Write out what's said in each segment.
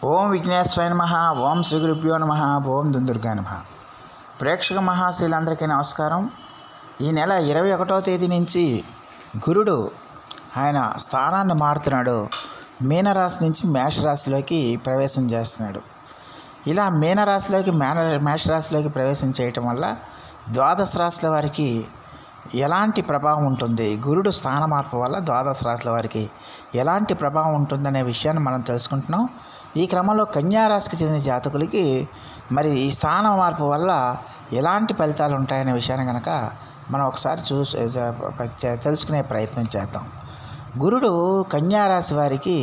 ఓం విఘ్నేశ్వర నమ ఓం శ్రీ గురుభ్యో నమ ఓం దుందుర్గా నమ ప్రేక్షక మహాశీలందరికీ నమస్కారం ఈ నెల ఇరవై ఒకటో తేదీ నుంచి గురుడు ఆయన స్థానాన్ని మారుతున్నాడు మీనరాశి నుంచి మేషరాశిలోకి ప్రవేశం చేస్తున్నాడు ఇలా మీనరాశిలోకి మేన మేషరాశిలోకి ప్రవేశం చేయటం వల్ల ద్వాదశ రాశుల వారికి ఎలాంటి ప్రభావం ఉంటుంది గురుడు స్థాన మార్పు వల్ల ద్వాదశ రాశుల వారికి ఎలాంటి ప్రభావం ఉంటుందనే విషయాన్ని మనం తెలుసుకుంటున్నాం ఈ క్రమంలో కన్యారాశికి చెందిన జాతకులకి మరి ఈ స్థాన మార్పు వల్ల ఎలాంటి ఫలితాలు ఉంటాయనే విషయాన్ని కనుక మనం ఒకసారి చూసి తెలుసుకునే ప్రయత్నం చేద్దాం గురుడు కన్యారాశి వారికి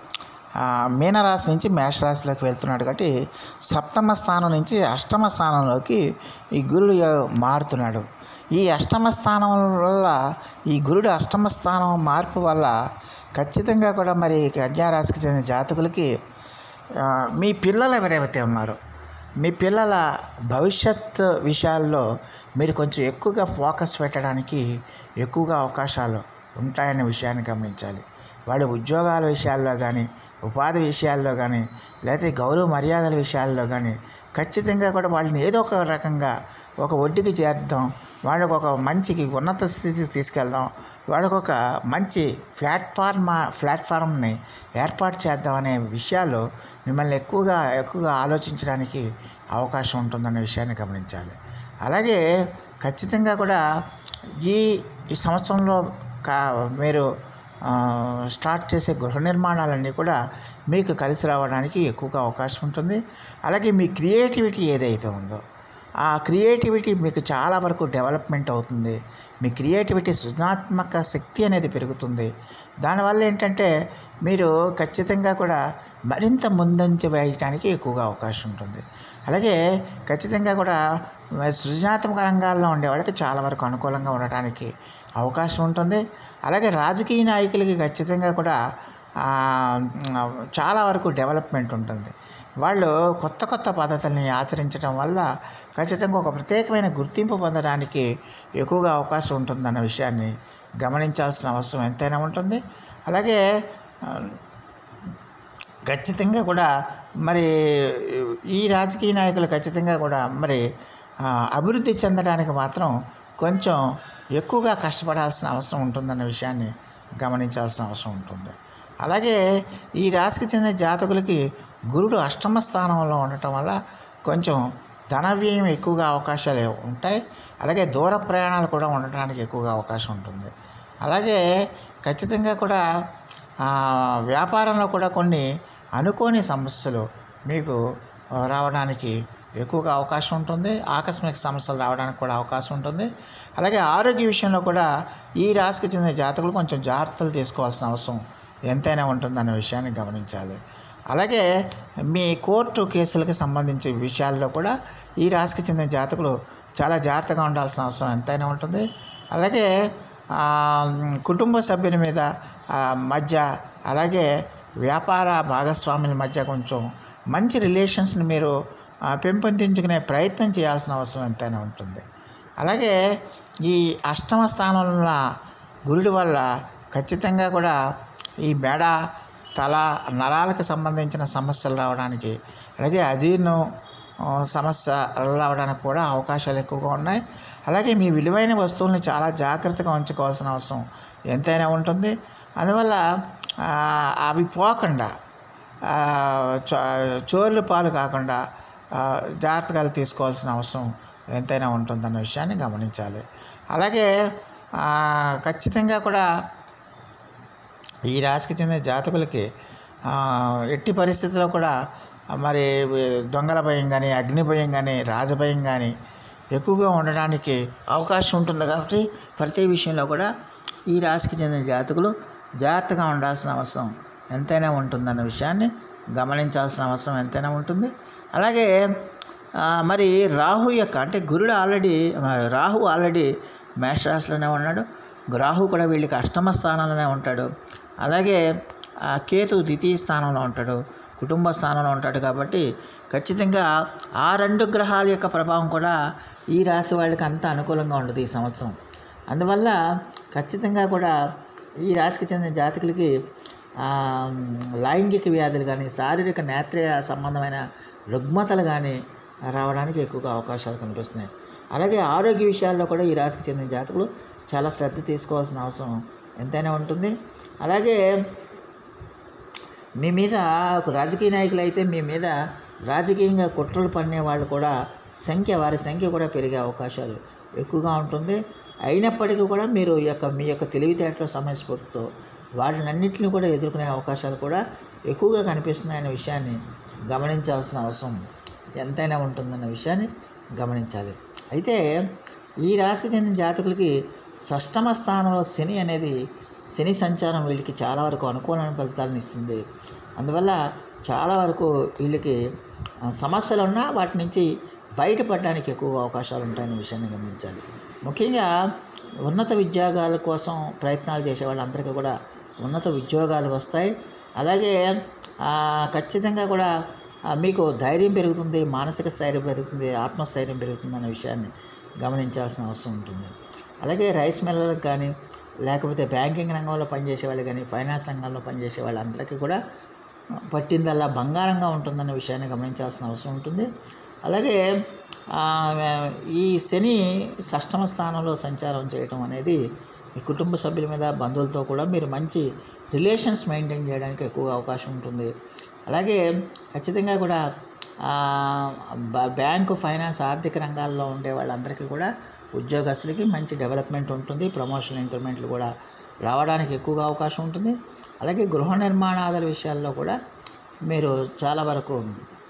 ఆ, మీనరాశి నుంచి మేషరాశిలోకి వెళ్తున్నాడు కాబట్టి సప్తమ స్థానం నుంచి అష్టమ స్థానంలోకి ఈ గురుడు యో- మారుతున్నాడు ఈ అష్టమ స్థానం వల్ల ఈ గురుడు అష్టమ స్థానం మార్పు వల్ల ఖచ్చితంగా కూడా మరి కన్యారాశికి చెందిన జాతకులకి ఆ, మీ పిల్లలు ఎవరైతే ఉన్నారో మీ పిల్లల భవిష్యత్ విషయాల్లో మీరు కొంచెం ఎక్కువగా ఫోకస్ పెట్టడానికి ఎక్కువగా అవకాశాలు ఉంటాయనే విషయాన్ని గమనించాలి వాళ్ళ ఉద్యోగాల విషయాల్లో కానీ ఉపాధి విషయాల్లో కానీ లేకపోతే గౌరవ మర్యాదల విషయాల్లో కానీ ఖచ్చితంగా కూడా వాళ్ళని ఏదో ఒక రకంగా ఒక ఒడ్డుకి చేర్దాం వాళ్ళకి ఒక మంచికి ఉన్నత స్థితికి తీసుకెళ్దాం వాళ్ళకి ఒక మంచి ప్లాట్ఫార్మ్ ప్లాట్ఫామ్ని ఏర్పాటు చేద్దాం అనే విషయాలు మిమ్మల్ని ఎక్కువగా ఎక్కువగా ఆలోచించడానికి అవకాశం ఉంటుందనే విషయాన్ని గమనించాలి అలాగే ఖచ్చితంగా కూడా ఈ ఈ సంవత్సరంలో కా మీరు ఆ, స్టార్ట్ చేసే గృహ నిర్మాణాలన్నీ కూడా మీకు కలిసి రావడానికి ఎక్కువగా అవకాశం ఉంటుంది అలాగే మీ క్రియేటివిటీ ఏదైతే ఉందో ఆ క్రియేటివిటీ మీకు చాలా వరకు డెవలప్మెంట్ అవుతుంది మీ క్రియేటివిటీ సృజనాత్మక శక్తి అనేది పెరుగుతుంది దానివల్ల ఏంటంటే మీరు ఖచ్చితంగా కూడా మరింత ముందంజ వేయటానికి ఎక్కువగా అవకాశం ఉంటుంది అలాగే ఖచ్చితంగా కూడా మరి సృజనాత్మక రంగాల్లో ఉండే వాళ్ళకి చాలా వరకు అనుకూలంగా ఉండటానికి అవకాశం ఉంటుంది అలాగే రాజకీయ నాయకులకి ఖచ్చితంగా కూడా ఆ, చాలా వరకు డెవలప్మెంట్ ఉంటుంది వాళ్ళు కొత్త కొత్త పద్ధతుల్ని ఆచరించడం వల్ల ఖచ్చితంగా ఒక ప్రత్యేకమైన గుర్తింపు పొందడానికి ఎక్కువగా అవకాశం ఉంటుందన్న విషయాన్ని గమనించాల్సిన అవసరం ఎంతైనా ఉంటుంది అలాగే ఆ, ఖచ్చితంగా కూడా మరి ఈ రాజకీయ నాయకులు ఖచ్చితంగా కూడా మరి ఆ, అభివృద్ధి చెందడానికి మాత్రం కొంచెం ఎక్కువగా కష్టపడాల్సిన అవసరం ఉంటుందన్న విషయాన్ని గమనించాల్సిన అవసరం ఉంటుంది అలాగే ఈ రాశికి చెందిన జాతకులకి గురుడు అష్టమ స్థానంలో ఉండటం వల్ల కొంచెం ధన వ్యయం ఎక్కువగా అవకాశాలు ఉంటాయి అలాగే దూర ప్రయాణాలు కూడా ఉండటానికి ఎక్కువగా అవకాశం ఉంటుంది అలాగే ఖచ్చితంగా కూడా ఆ, వ్యాపారంలో కూడా కొన్ని అనుకోని సమస్యలు మీకు ఆ, రావడానికి ఎక్కువగా అవకాశం ఉంటుంది ఆకస్మిక సమస్యలు రావడానికి కూడా అవకాశం ఉంటుంది అలాగే ఆరోగ్య విషయంలో కూడా ఈ రాశికి చెందిన జాతకులు కొంచెం జాగ్రత్తలు తీసుకోవాల్సిన అవసరం ఎంతైనా ఉంటుందన్న విషయాన్ని గమనించాలి అలాగే మీ కోర్టు కేసులకు సంబంధించిన విషయాల్లో కూడా ఈ రాశికి చెందిన జాతకులు చాలా జాగ్రత్తగా ఉండాల్సిన అవసరం ఎంతైనా ఉంటుంది అలాగే ఆ, కుటుంబ సభ్యుల మీద ఆ, మధ్య అలాగే వ్యాపార భాగస్వాముల మధ్య కొంచెం మంచి రిలేషన్స్ని మీరు ఆ, పెంపొందించుకునే ప్రయత్నం చేయాల్సిన అవసరం ఎంతైనా ఉంటుంది అలాగే ఈ అష్టమ స్థానంలో ఉన్న గురుడి వల్ల ఖచ్చితంగా కూడా ఈ మెడ తల నరాలకు సంబంధించిన సమస్యలు రావడానికి అలాగే అజీర్ణం ఆ, సమస్య రావడానికి కూడా అవకాశాలు ఎక్కువగా ఉన్నాయి అలాగే మీ విలువైన వస్తువుల్ని చాలా జాగ్రత్తగా ఉంచుకోవాల్సిన అవసరం ఎంతైనా ఉంటుంది అందువల్ల ఆ, అవి పోకుండా ఆ, చో- చోర్లు పాలు కాకుండా ఆ, జాగ్రత్తగా తీసుకోవాల్సిన అవసరం ఎంతైనా ఉంటుందన్న విషయాన్ని గమనించాలి అలాగే ఆ, ఖచ్చితంగా కూడా ఈ రాశికి చెందిన జాతకులకి ఆ, ఎట్టి పరిస్థితుల్లో కూడా మరి దొంగల భయం కానీ అగ్ని భయం కానీ రాజభయం కానీ ఎక్కువగా ఉండడానికి అవకాశం ఉంటుంది కాబట్టి ప్రతి విషయంలో కూడా ఈ రాశికి చెందిన జాతకులు జాగ్రత్తగా ఉండాల్సిన అవసరం ఎంతైనా ఉంటుందన్న విషయాన్ని గమనించాల్సిన అవసరం ఎంతైనా ఉంటుంది అలాగే ఆ, మరి రాహు యొక్క అంటే గురుడు ఆల్రెడీ మరి రాహు ఆల్రెడీ మేషరాశిలోనే ఉన్నాడు రాహు కూడా వీళ్ళకి అష్టమ స్థానంలోనే ఉంటాడు అలాగే ఆ కేతు ద్వితీయ స్థానంలో ఉంటాడు కుటుంబ స్థానంలో ఉంటాడు కాబట్టి ఖచ్చితంగా ఆ రెండు గ్రహాల యొక్క ప్రభావం కూడా ఈ రాశి వాళ్ళకి అంత అనుకూలంగా ఉండదు ఈ సంవత్సరం అందువల్ల ఖచ్చితంగా కూడా ఈ రాశికి చెందిన జాతకులకి ఆ, లైంగిక వ్యాధులు కానీ శారీరక నేత్ర సంబంధమైన రుగ్మతలు కానీ రావడానికి ఎక్కువగా అవకాశాలు కనిపిస్తున్నాయి అలాగే ఆరోగ్య విషయాల్లో కూడా ఈ రాశికి చెందిన జాతకులు చాలా శ్రద్ధ తీసుకోవాల్సిన అవసరం ఎంతైనా ఉంటుంది అలాగే మీ మీద ఒక రాజకీయ నాయకులు అయితే మీ మీద రాజకీయంగా కుట్రలు పన్నే వాళ్ళు కూడా సంఖ్య వారి సంఖ్య కూడా పెరిగే అవకాశాలు ఎక్కువగా ఉంటుంది అయినప్పటికీ కూడా మీరు ఈ యొక్క మీ యొక్క తెలివితేటల సమయస్ఫూర్తితో వాటినన్నింటిని కూడా ఎదుర్కొనే అవకాశాలు కూడా ఎక్కువగా కనిపిస్తున్నాయనే విషయాన్ని గమనించాల్సిన అవసరం ఎంతైనా ఉంటుందన్న విషయాన్ని గమనించాలి అయితే ఈ రాశికి చెందిన జాతకులకి షష్టమ స్థానంలో శని అనేది శని సంచారం వీళ్ళకి చాలా వరకు అనుకూలమైన ఫలితాలను ఇస్తుంది అందువల్ల చాలా వరకు వీళ్ళకి ఆ, సమస్యలు ఉన్నా వాటి నుంచి బయటపడడానికి ఎక్కువ అవకాశాలు ఉంటాయనే విషయాన్ని గమనించాలి ముఖ్యంగా ఉన్నత ఉద్యోగాల కోసం ప్రయత్నాలు చేసే వాళ్ళందరికీ కూడా ఉన్నత ఉద్యోగాలు వస్తాయి అలాగే ఆ, ఖచ్చితంగా కూడా ఆ, మీకు ధైర్యం పెరుగుతుంది మానసిక స్థైర్యం పెరుగుతుంది ఆత్మస్థైర్యం పెరుగుతుంది అనే విషయాన్ని గమనించాల్సిన అవసరం ఉంటుంది అలాగే రైస్ మిల్లర్లకు కానీ లేకపోతే బ్యాంకింగ్ రంగంలో పనిచేసే వాళ్ళు కానీ ఫైనాన్స్ రంగంలో పనిచేసే వాళ్ళందరికీ కూడా పట్టిందల్లా బంగారంగా ఉంటుందన్న విషయాన్ని గమనించాల్సిన అవసరం ఉంటుంది అలాగే ఆ, ఈ శని షష్టమ స్థానంలో సంచారం చేయటం అనేది మీ కుటుంబ సభ్యుల మీద బంధువులతో కూడా మీరు మంచి రిలేషన్స్ మెయింటైన్ చేయడానికి ఎక్కువ అవకాశం ఉంటుంది అలాగే ఖచ్చితంగా కూడా ఆ, బ- బ్యాంకు ఫైనాన్స్ ఆర్థిక రంగాల్లో ఉండే వాళ్ళందరికీ కూడా ఉద్యోగస్తులకి మంచి డెవలప్మెంట్ ఉంటుంది ప్రమోషన్ ఇంక్రిమెంట్లు కూడా రావడానికి ఎక్కువగా అవకాశం ఉంటుంది అలాగే గృహ నిర్మాణాదుల విషయాల్లో కూడా మీరు చాలా వరకు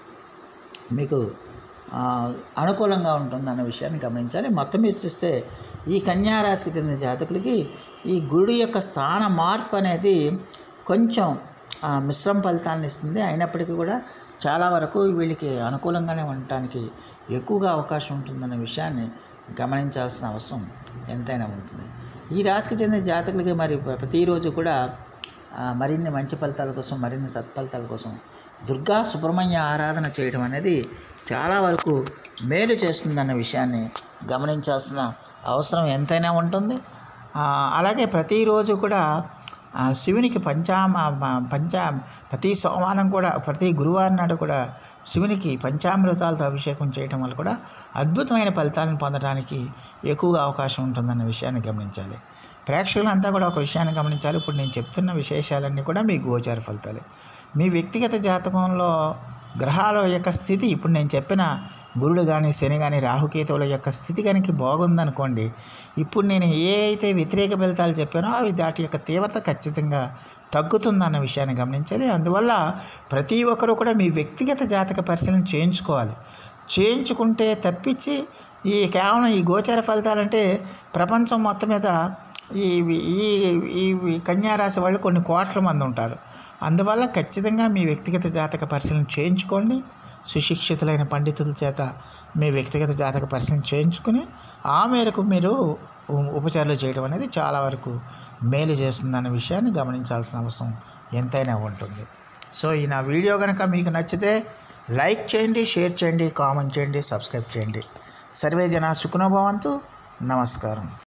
మీకు ఆ, అనుకూలంగా ఉంటుంది అన్న విషయాన్ని గమనించాలి మొత్తం మీద చూస్తే ఈ కన్యా రాశికి చెందిన జాతకులకి ఈ గురుడు యొక్క స్థాన మార్పు అనేది కొంచెం ఆ, మిశ్రమ ఫలితాలను ఇస్తుంది అయినప్పటికీ కూడా చాలా వరకు వీళ్ళకి అనుకూలంగానే ఉండటానికి ఎక్కువగా అవకాశం ఉంటుందన్న విషయాన్ని గమనించాల్సిన అవసరం ఎంతైనా ఉంటుంది ఈ రాశికి చెందిన జాతకులకి మరి ప్రతిరోజు కూడా ఆ, మరిన్ని మంచి ఫలితాల కోసం మరిన్ని సత్ఫలితాల కోసం దుర్గా సుబ్రహ్మణ్య ఆరాధన చేయడం అనేది చాలా వరకు మేలు చేస్తుందన్న విషయాన్ని గమనించాల్సిన అవసరం ఎంతైనా ఉంటుంది ఆ, అలాగే ప్రతిరోజు కూడా ఆ, శివునికి పంచామ మ- పంచా ప్రతి సోమవారం కూడా ప్రతి గురువారం నాడు కూడా శివునికి పంచామృతాలతో అభిషేకం చేయడం వల్ల కూడా అద్భుతమైన ఫలితాలను పొందడానికి ఎక్కువగా అవకాశం ఉంటుందన్న విషయాన్ని గమనించాలి ప్రేక్షకులంతా కూడా ఒక విషయాన్ని గమనించాలి ఇప్పుడు నేను చెప్తున్న విశేషాలన్నీ కూడా మీ గోచార ఫలితాలే మీ వ్యక్తిగత జాతకంలో గ్రహాల యొక్క స్థితి ఇప్పుడు నేను చెప్పిన గురుడు కానీ శని కానీ రాహుకేతువుల యొక్క స్థితి కనుక బాగుందనుకోండి ఇప్పుడు నేను ఏ అయితే వ్యతిరేక ఫలితాలు చెప్పానో అవి వాటి యొక్క తీవ్రత ఖచ్చితంగా తగ్గుతుందన్న విషయాన్ని గమనించాలి అందువల్ల ప్రతి ఒక్కరూ కూడా మీ వ్యక్తిగత జాతక పరిశీలన చేయించుకోవాలి చేయించుకుంటే తప్పించి ఈ కేవలం ఈ గోచర ఫలితాలంటే ప్రపంచం మొత్తం మీద ఈ ఈ ఈ ఈ కన్యా రాశి వాళ్ళు కొన్ని కోట్ల మంది ఉంటారు అందువల్ల ఖచ్చితంగా మీ వ్యక్తిగత జాతక పరిశీలన చేయించుకోండి సుశిక్షితులైన పండితుల చేత మీ వ్యక్తిగత జాతక పరిశీలన చేయించుకుని ఆ మేరకు మీరు ఉ- ఉపచారాలు చేయడం అనేది చాలా వరకు మేలు చేస్తుందన్న విషయాన్ని గమనించాల్సిన అవసరం ఎంతైనా ఉంటుంది సో ఈ నా వీడియో కనుక మీకు నచ్చితే లైక్ చేయండి షేర్ చేయండి కామెంట్ చేయండి సబ్స్క్రైబ్ చేయండి సర్వే జన సుఖనోభవంతు నమస్కారం